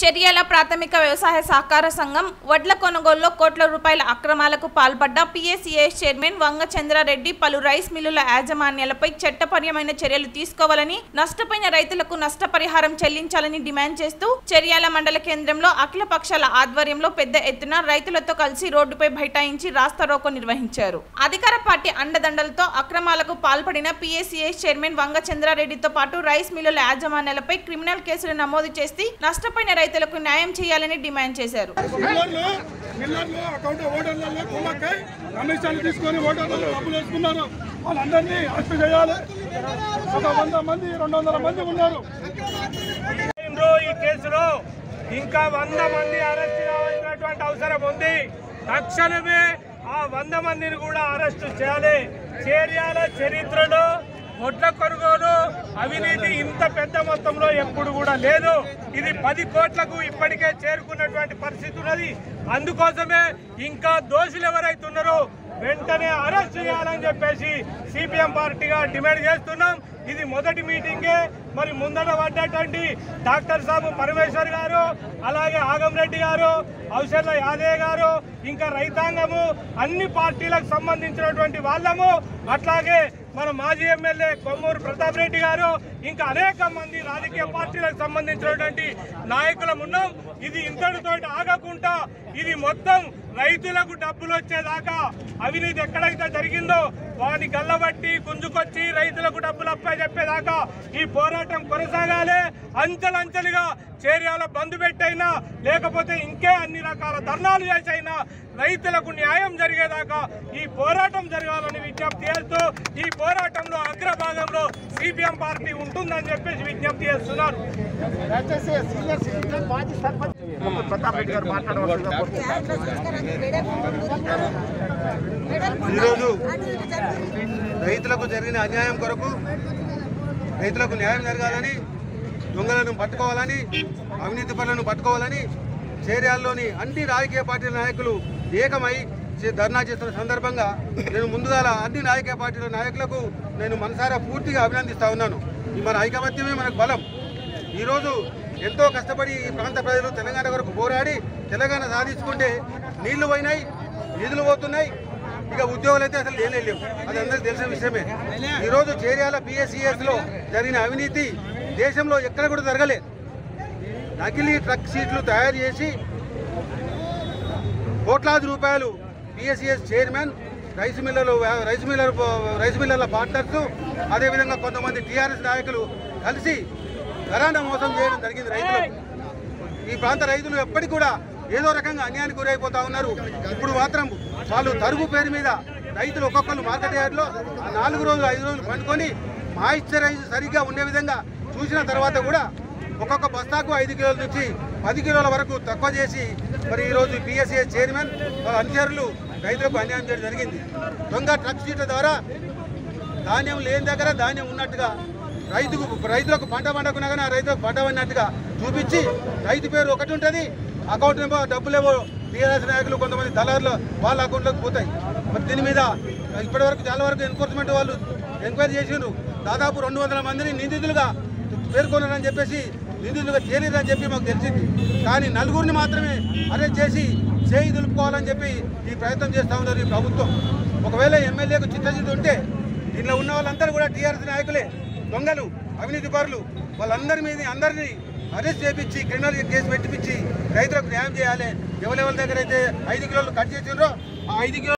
చర్యల ప్రాథమిక వ్యవసాయ సహకార సంఘం వడ్ల కొనుగోలులో కోట్ల రూపాయల అక్రమాలకు పాల్పడ్డ పిఎస్సిఎస్ చైర్మన్ వంగ చంద్రారెడ్డి పలు రైస్ మిల్లుల యాజమాన్యాలపై చట్టపరమైన చర్యలు తీసుకోవాలని నష్టపోయిన రైతులకు నష్టపరిహారం చెల్లించాలని డిమాండ్ చేస్తూ చర్యాల మండల కేంద్రంలో అఖిల పక్షాల ఆధ్వర్యంలో పెద్ద ఎత్తున రైతులతో కలిసి రోడ్డుపై బైఠాయించి రాస్తారోకో నిర్వహించారు అధికార పార్టీ అండదండలతో అక్రమాలకు పాల్పడిన పిఎస్సిఎస్ చైర్మన్ వంగ చంద్రారెడ్డితో పాటు రైస్ మిల్లుల యాజమాన్యాలపై క్రిమినల్ కేసులు నమోదు చేసి నష్టపోయిన రైతులకు న్యాయం చేయాలని డిమాండ్ చేశారు మిల్లర్లు మిల్లర్లు అకౌంట్ ఓటర్లలో కుమ్మక్కై కమిషన్లు తీసుకొని ఓటర్లలో డబ్బులు వేసుకున్నారు వాళ్ళందరినీ అరెస్ట్ చేయాలి ఒక వంద మంది రెండు వందల మంది ఉన్నారు ఇందులో ఈ కేసులో ఇంకా వంద మంది అరెస్ట్ కావాల్సినటువంటి అవసరం ఉంది తక్షణమే ఆ వంద మందిని కూడా అరెస్ట్ చేయాలి చేర్యాల చరిత్రలో ఒడ్ల కొనుగోలు అవినీతి ఇంత పెద్ద మొత్తంలో ఎప్పుడు కూడా లేదు ఇది పది కోట్లకు ఇప్పటికే చేరుకున్నటువంటి పరిస్థితి ఉన్నది అందుకోసమే ఇంకా దోషులు ఎవరైతే ఉన్నారో వెంటనే అరెస్ట్ చేయాలని చెప్పేసి సిపిఎం పార్టీగా డిమాండ్ చేస్తున్నాం ఇది మొదటి మీటింగే మరి ముందట పడ్డటువంటి డాక్టర్ సాబు పరమేశ్వర్ గారు అలాగే ఆగంరెడ్డి గారు ఔషధ యాదయ్య గారు ఇంకా రైతాంగము అన్ని పార్టీలకు సంబంధించినటువంటి వాళ్ళము అట్లాగే మన మాజీ ఎమ్మెల్యే కొమ్మూరు ప్రతాప్ రెడ్డి గారు ఇంకా అనేక మంది రాజకీయ పార్టీలకు సంబంధించినటువంటి నాయకులం ఉన్నాం ఇది ఇంతటితో ఆగకుండా ఇది మొత్తం రైతులకు డబ్బులు వచ్చేదాకా అవినీతి ఎక్కడైతే జరిగిందో వాని గల్లబట్టి గుంజుకొచ్చి రైతులకు డబ్బులు అప్పై చెప్పేదాకా ఈ పోరాటం కొనసాగాలి అంచెలంచెలుగా చేర్యాల బంధు పెట్టైనా లేకపోతే ఇంకే అన్ని రకాల ధర్నాలు చేసైనా రైతులకు న్యాయం జరిగేదాకా ఈ పోరాటం జరగాలని విజ్ఞప్తి చేస్తూ ఈ పోరాటంలో అగ్రభాగంలో సిపిఎం పార్టీ ఉంటుందని చెప్పేసి విజ్ఞప్తి చేస్తున్నారు ఈరోజు రైతులకు జరిగిన అన్యాయం కొరకు రైతులకు న్యాయం జరగాలని దొంగలను పట్టుకోవాలని అవినీతి పనులను పట్టుకోవాలని చేర్యాల్లోని అన్ని రాజకీయ పార్టీల నాయకులు ఏకమై చే- ధర్నా చేస్తున్న సందర్భంగా నేను ముందుగా అన్ని రాజకీయ పార్టీల నాయకులకు నేను మనసారా పూర్తిగా అభినందిస్తా ఉన్నాను ఈ మన ఐకమత్యమే మనకు బలం ఈరోజు ఎంతో కష్టపడి ఈ ప్రాంత ప్రజలు తెలంగాణ వరకు పోరాడి తెలంగాణ సాధించుకుంటే నీళ్లు పోయినాయి నిధులు పోతున్నాయి ఇక ఉద్యోగాలు అయితే అసలు లేనే లేవు అది అందరికీ తెలిసిన విషయమే ఈరోజు చేర్యాల పిఎస్సిఎస్ లో జరిగిన అవినీతి దేశంలో ఎక్కడ కూడా జరగలేదు నకిలీ ట్రక్ సీట్లు తయారు చేసి కోట్లాది రూపాయలు పిఎస్సిఎస్ చైర్మన్ రైస్ మిల్లర్లు రైస్ మిల్లర్ రైస్ మిల్లర్ల పార్ట్నర్స్ అదేవిధంగా కొంతమంది టీఆర్ఎస్ నాయకులు కలిసి ఘరానా మోసం చేయడం జరిగింది రైతులకు ఈ ప్రాంత రైతులు ఎప్పటికి కూడా ఏదో రకంగా అన్యాయానికి గురైపోతా ఉన్నారు ఇప్పుడు మాత్రం వాళ్ళు తరుగు పేరు మీద రైతులు ఒక్కొక్కరు మార్కెట్ యార్డ్లో ఆ నాలుగు రోజులు ఐదు రోజులు పండుకొని మాయిశ్చరైజ్ సరిగ్గా ఉండే విధంగా చూసిన తర్వాత కూడా ఒక్కొక్క బస్తాకు ఐదు కిలోల నుంచి పది కిలోల వరకు తక్కువ చేసి మరి ఈరోజు పిఎస్ఏ చైర్మన్ వాళ్ళ అనుచరులు రైతులకు అన్యాయం చేయడం జరిగింది దొంగ ట్రక్ సీట్ల ద్వారా ధాన్యం లేని దగ్గర ధాన్యం ఉన్నట్టుగా రైతుకు రైతులకు పంట పండకున్నా కానీ ఆ రైతులకు పంట పడినట్టుగా చూపించి రైతు పేరు ఒకటి ఉంటుంది అకౌంట్ నెంబర్ డబ్బులేవో టీఆర్ఎస్ నాయకులు కొంతమంది దళారులు వాళ్ళ అకౌంట్లోకి పోతాయి మరి దీని మీద ఇప్పటివరకు చాలా వరకు ఎన్ఫోర్స్మెంట్ వాళ్ళు ఎంక్వైరీ చేసిండ్రు దాదాపు రెండు వందల మందిని నిందితులుగా పేర్కొన్నారని చెప్పేసి నిందితులుగా తేలిరని చెప్పి మాకు తెలిసింది కానీ నలుగురిని మాత్రమే అరెస్ట్ చేసి చేయి దులుపుకోవాలని చెప్పి ఈ ప్రయత్నం చేస్తూ ఉన్నారు ఈ ప్రభుత్వం ఒకవేళ ఎమ్మెల్యేకు చిత్తశుద్ధి ఉంటే దీనిలో ఉన్న వాళ్ళందరూ కూడా టీఆర్ఎస్ నాయకులే దొంగలు అవినీతి పరులు వాళ్ళందరి మీద అందరినీ అరెస్ట్ చేపించి క్రిమినల్ కేసు పెట్టిపించి రైతులకు న్యాయం చేయాలి ఎవరెవరి దగ్గర అయితే ఐదు కిలోలు కట్ చేసిండ్రో ఆ ఐదు కిలో